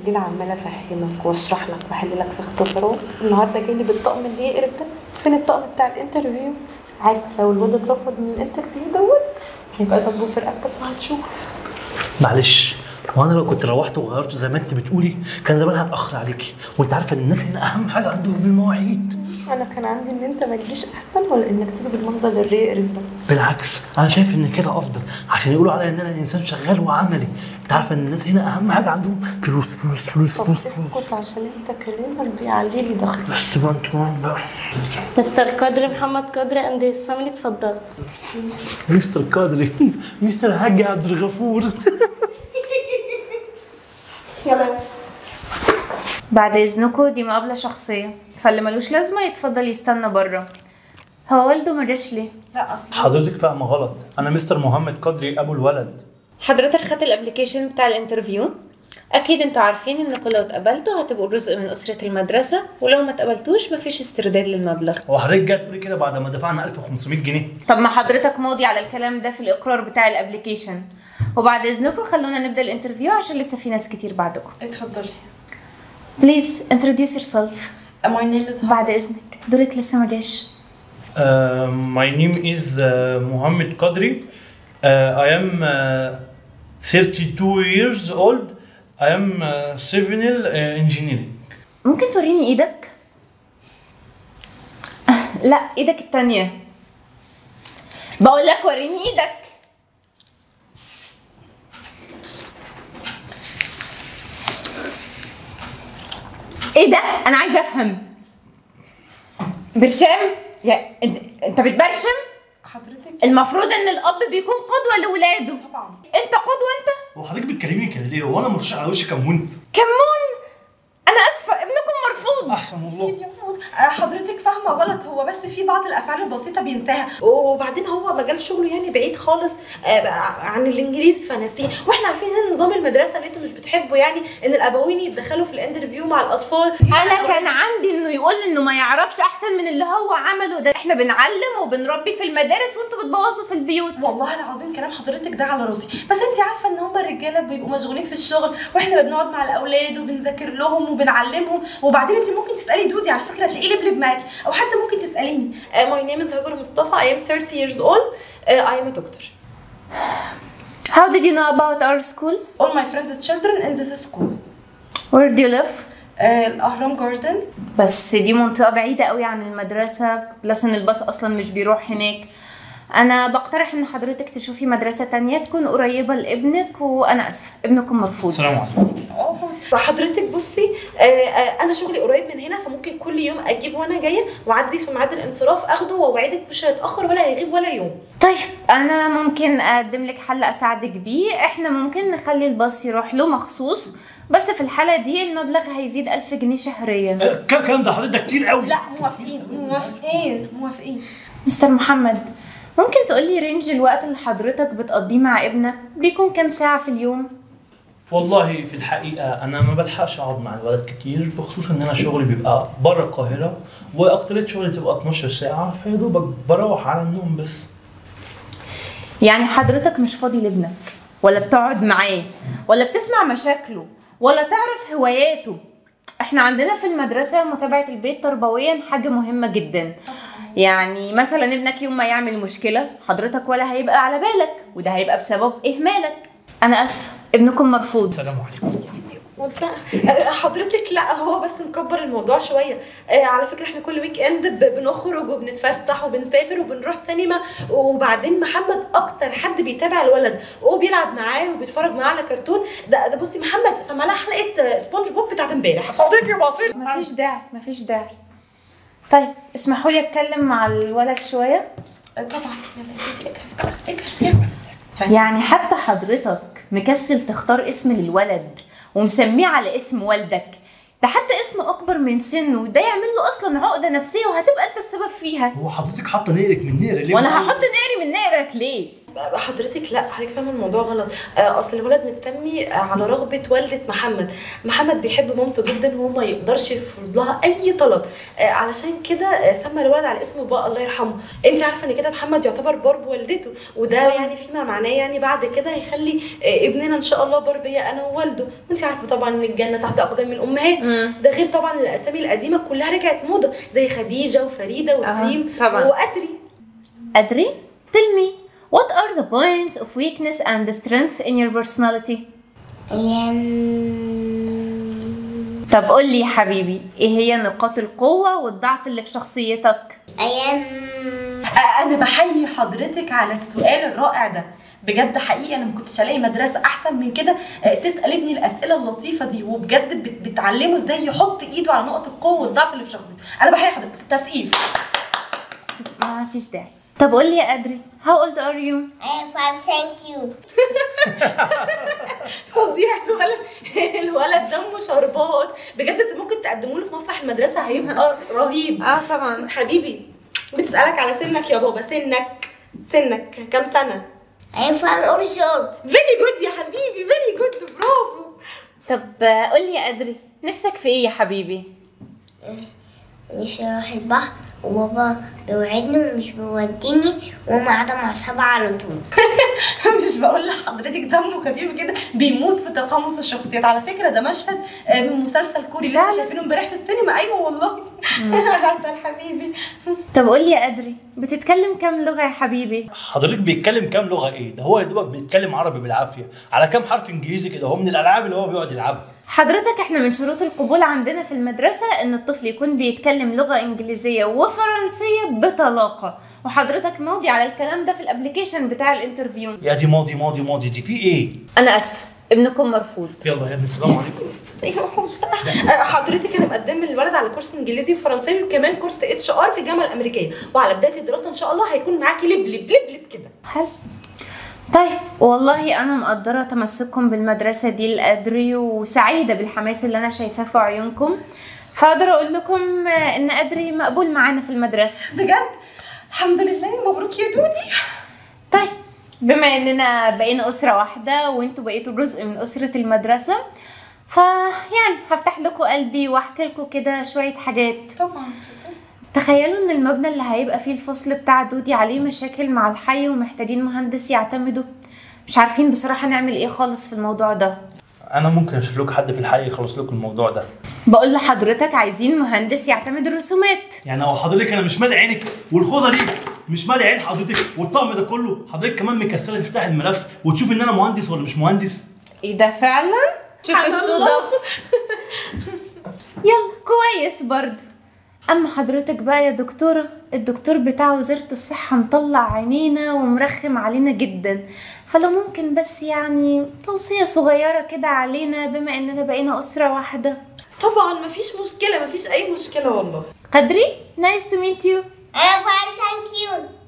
الليل عماله افهمك واشرح لك واحل لك في اختبارات النهارده جاي بالطقم اللي يقرب ده فين الطقم بتاع الانترفيو عارف لو الواد اترفض من الانترفيو دوت هيبقى ذنبه في رقبتك وهتشوف معلش وانا لو كنت روحت وغيرت زي ما انت بتقولي كان زمانها اتاخر عليكي وانت عارفه ان الناس هنا اهم حاجه عندهم المواعيد انا كان عندي ان انت ما تجيش احسن ولا انك تيجي بالمنظر اللي يقرب ده بالعكس انا شايف ان كده افضل عشان يقولوا عليا ان انا انسان شغال وعملي انت عارفه ان الناس هنا اهم حاجه عندهم فلوس فلوس فلوس طب فلوس, فلوس. اسكت عشان انت كلامك بيعلي لي ضغطي بس بقى انتوا بقى مستر قدر محمد قدر اند هيز فاميلي اتفضل مستر قادري مستر حاج عبد الغفور يلا بعد اذنكم دي مقابله شخصيه فاللي ملوش لازمه يتفضل يستنى بره هو والده مرش ليه لا اصلا حضرتك فاهمه غلط انا مستر محمد قدري ابو الولد حضرتك خدت الابلكيشن بتاع الانترفيو اكيد انتوا عارفين انكم لو اتقبلتوا هتبقوا جزء من اسره المدرسه ولو ما اتقبلتوش مفيش استرداد للمبلغ هو حضرتك جايه تقولي كده بعد ما دفعنا 1500 جنيه طب ما حضرتك ماضي على الكلام ده في الاقرار بتاع الابلكيشن وبعد اذنكم خلونا نبدا الانترفيو عشان لسه في ناس كتير بعدكم اتفضلي بليز انتروديوس يور سيلف My name is بعد اذنك دورك لسه ما جاش Uh, my name is uh, Mohammed Qadri. Uh, I am uh, 32 years old. I am uh, civil uh, engineering. ممكن توريني ايدك لا ايدك التانية بقول لك وريني ايدك ايه ده انا عايزه افهم برشام يا انت انت بتبرشم حضرتك المفروض ان الاب بيكون قدوه لاولاده طبعا انت قدوه انت هو حضرتك بتكلميني كده ليه؟ هو انا مرشح على وشي كمون؟ كمون انا اسفه ابنكم مرفوض احسن والله. حضرتك فاهمه غلط هو بس في بعض الافعال البسيطه بينساها وبعدين هو مجال شغله يعني بعيد خالص آه، عن الانجليزي فنسيه واحنا عارفين ان نظام المدرسه اللي انتوا مش بتحبوا يعني ان الابوين يتدخلوا في الانترفيو مع الاطفال انا كان عندي انه يقول انه ما يعرفش احسن من اللي هو عمله ده احنا بنعلم وبنربي في المدارس وانتوا بتبوظوا في البيوت والله العظيم كلام حضرتك ده على راسي بس انت عارفه ان هم الرجاله بيبقوا مشغولين في الشغل واحنا اللي بنقعد مع الاولاد وبنذاكر لهم وبنعلمهم وبعدين انت ممكن تسالي دودي على فكره تلاقيه لبلب معاكي او حتى ممكن تساليني ماي نيم از هاجر مصطفى I am 30 years old uh, I am a doctor How did you know about our school? all my friends children in this school Where do you live? uh, الاهرام جاردن بس دي منطقة بعيدة قوي عن المدرسة بلس ان الباص اصلا مش بيروح هناك انا بقترح ان حضرتك تشوفي مدرسة تانية تكون قريبة لابنك وانا اسفة ابنكم مرفوض السلام عليكم. حضرتك بصي آه آه انا شغلي قريب من هنا فممكن كل يوم اجيب وانا جايه واعدي في ميعاد الانصراف اخده واوعدك مش هيتاخر ولا هيغيب ولا يوم طيب انا ممكن اقدم لك حل اساعدك بيه احنا ممكن نخلي الباص يروح له مخصوص بس في الحالة دي المبلغ هيزيد ألف جنيه شهريا الكلام ده حضرتك كتير قوي لا موافقين موافقين موافقين مستر محمد ممكن تقولي رينج الوقت اللي حضرتك بتقضيه مع ابنك بيكون كام ساعة في اليوم؟ والله في الحقيقة أنا ما بلحقش أقعد مع الولد كتير بخصوص إن أنا شغلي بيبقى بره القاهرة وأكترية شغلي تبقى 12 ساعة فيا دوبك بروح على النوم بس يعني حضرتك مش فاضي لابنك ولا بتقعد معاه ولا بتسمع مشاكله ولا تعرف هواياته احنا عندنا في المدرسة متابعة البيت تربويا حاجة مهمة جدا يعني مثلا ابنك يوم ما يعمل مشكلة حضرتك ولا هيبقى على بالك وده هيبقى بسبب إهمالك أنا آسفة ابنكم مرفوض السلام عليكم بقى آه، حضرتك لا هو بس نكبر الموضوع شويه آه، على فكره احنا كل ويك اند ب- بنخرج وبنتفسح وبنسافر وبنروح سينما وبعدين محمد اكتر حد بيتابع الولد وبيلعب معاه وبيتفرج معاه على كرتون ده ده بصي محمد سمع لها حلقه آه، سبونج بوب بتاعت امبارح صديقي بسيط مفيش داعي مفيش داعي طيب اسمحوا لي اتكلم مع الولد شويه آه، طبعا يلا ستي اجهز بقى اجهز يلا يعني حتى حضرتك مكسل تختار اسم للولد ومسميه على اسم والدك ده حتى اسم اكبر من سنه ده يعمل له اصلا عقده نفسيه وهتبقى انت السبب فيها هو حضرتك حاطة نقرك من نقر ليه؟ وانا هحط نقري من نقرك ليه حضرتك لا حضرتك فاهمه الموضوع غلط آه، اصل الولد متسمي آه، على رغبه والده محمد محمد بيحب مامته جدا وهو ما يقدرش يفرض لها اي طلب آه، علشان كده آه، سمى الولد على اسم بابا الله يرحمه انت عارفه ان كده محمد يعتبر بار بوالدته وده يعني فيما معناه يعني بعد كده هيخلي آه، ابننا ان شاء الله بار بيا انا ووالده وانت عارفه طبعا ان الجنه تحت اقدام الامهات ده غير طبعا الاسامي القديمه كلها رجعت موضه زي خديجه وفريده وسليم طبعاً. وادري أدري tell me what are the points of weakness and strength in your personality أيام طب قول لي يا حبيبي ايه هي نقاط القوة والضعف اللي في شخصيتك أيام انا بحيي حضرتك على السؤال الرائع ده بجد حقيقي انا ما كنتش الاقي مدرسه احسن من كده آه، تسال ابني الاسئله اللطيفه دي وبجد بت- بتعلمه ازاي يحط ايده على نقط القوه والضعف اللي في شخصيته انا بحيي حضرتك تسقيف ما فيش داعي طب قول لي يا أدري how old are you I am five thank you فظيع الولد الولد دمه شربات بجد انت ممكن تقدمه له في مسرح المدرسه هيبقى رهيب اه طبعا حبيبي بتسالك على سنك يا بابا سنك سنك كام سنه I am five years old فيري جود يا حبيبي فيري جود برافو طب آه، قول لي يا أدري نفسك في ايه يا حبيبي نفسي أروح البحر وبابا بيوعدني ومش بيوديني وهم قاعدة مع أصحابها على طول مش بقول لحضرتك دمه خفيف كده بيموت في تقمص الشخصيات على فكره ده مشهد آه، من مسلسل كوري لسه شايفينه امبارح في السينما ايوه والله عسل حبيبي طب قول لي يا أدري بتتكلم كام لغة يا حبيبي حضرتك بيتكلم كام لغه ايه ده هو يا دوبك بيتكلم عربي بالعافيه على كام حرف انجليزي كده هو من الالعاب اللي هو بيقعد يلعبها حضرتك احنا من شروط القبول عندنا في المدرسة ان الطفل يكون بيتكلم لغة انجليزية وفرنسية بطلاقة وحضرتك ماضي على الكلام ده في الابليكيشن بتاع الانترفيو يا دي ماضي ماضي ماضي دي في ايه انا اسفة ابنكم مرفوض يلا يا ابني السلام عليكم آه، حضرتك انا مقدم الولد على كورس انجليزي وفرنساوي وكمان كورس اتش ار في الجامعه الامريكيه وعلى بدايه الدراسه ان شاء الله هيكون معاكي لب لب لب لب كده حلو طيب والله انا مقدرة تمسككم بالمدرسة دي الأدري وسعيدة بالحماس اللي انا شايفاه في عيونكم فاقدر اقول لكم آه، ان أدري مقبول معانا في المدرسة بجد الحمد لله مبروك يا دودي طيب بما اننا بقينا اسره واحده وانتوا بقيتوا جزء من اسره المدرسه فيعني هفتح لكم قلبي واحكي لكم كده شويه حاجات طبعا تخيلوا ان المبنى اللي هيبقى فيه الفصل بتاع دودي عليه مشاكل مع الحي ومحتاجين مهندس يعتمدوا مش عارفين بصراحه نعمل ايه خالص في الموضوع ده انا ممكن اشوف لكم حد في الحي يخلص لكم الموضوع ده بقول لحضرتك عايزين مهندس يعتمد الرسومات يعني هو حضرتك انا مش مالي عينك والخوذه دي مش مالي عين حضرتك والطقم ده كله حضرتك كمان مكسله تفتح الملف وتشوف ان انا مهندس ولا مش مهندس ايه ده فعلا شوف سبحان الله. الصدف يلا كويس برضو اما حضرتك بقى يا دكتورة الدكتور بتاع وزارة الصحة مطلع عينينا ومرخم علينا جدا فلو ممكن بس يعني توصية صغيرة كده علينا بما اننا بقينا اسرة واحدة طبعا مفيش مشكله مفيش اي مشكله والله قدري نايس تو ميت يو I am five thank you